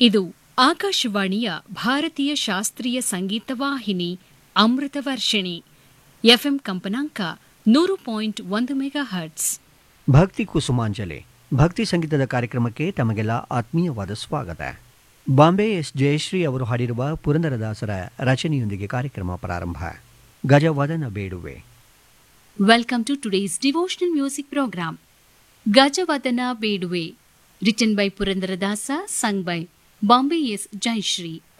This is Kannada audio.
ಇದು ಆಕಾಶವಾಣಿಯ ಭಾರತೀಯ ಶಾಸ್ತ್ರೀಯ ಸಂಗೀತ ವಾಹಿನಿ ಅಮೃತ ವರ್ಷಿಣಿ ಎಫ್ಎಂ ಕಂಪನಾಂಕ ನೂರು ಪಾಯಿಂಟ್ ಒಂದು ಮೆಗಾ ಹರ್ಟ್ಸ್ ಭಕ್ತಿ ಕುಸುಮಾಂಜಲಿ ಭಕ್ತಿ ಸಂಗೀತದ ಕಾರ್ಯಕ್ರಮಕ್ಕೆ ತಮಗೆಲ್ಲ ಆತ್ಮೀಯವಾದ ಸ್ವಾಗತ ಬಾಂಬೆ ಎಸ್ ಜಯಶ್ರೀ ಅವರು ಹಾಡಿರುವ ಪುರಂದರದಾಸರ ರಚನೆಯೊಂದಿಗೆ ಕಾರ್ಯಕ್ರಮ ಪ್ರಾರಂಭ ಗಜವದನ ಬೇಡುವೆ welcome to today's devotional music programme ಗಜವದನ ಬೇಡುವೆ written by Purandaradasa sung by Bombay S Jayashree